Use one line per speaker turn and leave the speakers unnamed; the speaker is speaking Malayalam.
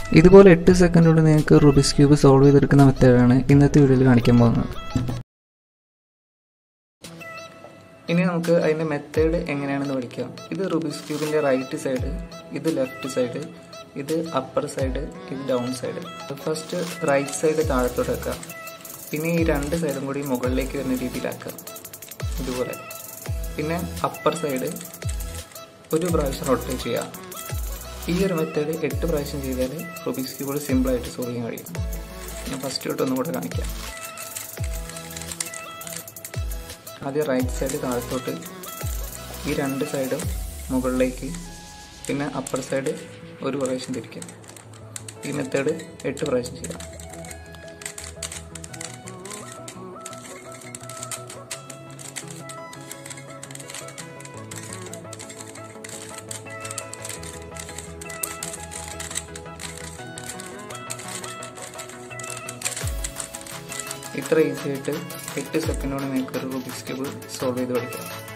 ഇതുപോലെ എട്ട് സെക്കൻഡ് കൊണ്ട് നിങ്ങൾക്ക് റുബിക്സ് ക്യൂബ് സോൾവ് ചെയ്തെടുക്കുന്ന മെത്തേഡാണ് ഇന്നത്തെ വീഡിയോയിൽ കാണിക്കാൻ പോകുന്നത് ഇനി നമുക്ക് അതിൻ്റെ മെത്തേഡ് എങ്ങനെയാണെന്ന് പഠിക്കാം ഇത് റുബിക്സ് ക്യൂബിൻ്റെ റൈറ്റ് സൈഡ് ഇത് ലെഫ്റ്റ് സൈഡ് ഇത് അപ്പർ സൈഡ് ഇത് down side first right side താഴത്തോട്ട് വെക്കുക പിന്നെ ഈ രണ്ട് സൈഡും കൂടി മുകളിലേക്ക് വരുന്ന രീതിയിലാക്കുക ഇതുപോലെ പിന്നെ അപ്പർ സൈഡ് ഒരു പ്രാവശ്യം റൊട്ടേറ്റ് ചെയ്യുക ഈ ഒരു മെത്തേഡ് എട്ട് പ്രാവശ്യം ചെയ്താൽ റുബിക്സ് ക്യൂബ് സിമ്പിളായിട്ട് സോൾവ് ചെയ്യാൻ കഴിയും ഞാൻ ഫസ്റ്റ് തൊട്ട് ഒന്നും കൂടെ കാണിക്കാം ആദ്യം റൈറ്റ് സൈഡ് താഴത്തോട്ട് ഈ രണ്ട് സൈഡും മുകളിലേക്ക് പിന്നെ അപ്പർ സൈഡ് ഒരു പ്രാവശ്യം തിരിക്കുക ഈ മെത്തേഡ് എട്ട് പ്രാവശ്യം ചെയ്യാം ഇത്ര ഈസി ആയിട്ട് എട്ട് സെക്കൻഡോടെ നിങ്ങൾക്ക് ഒരു റുബിക്സ് ക്യൂബ് സോൾവ് ചെയ്ത് പഠിക്കാം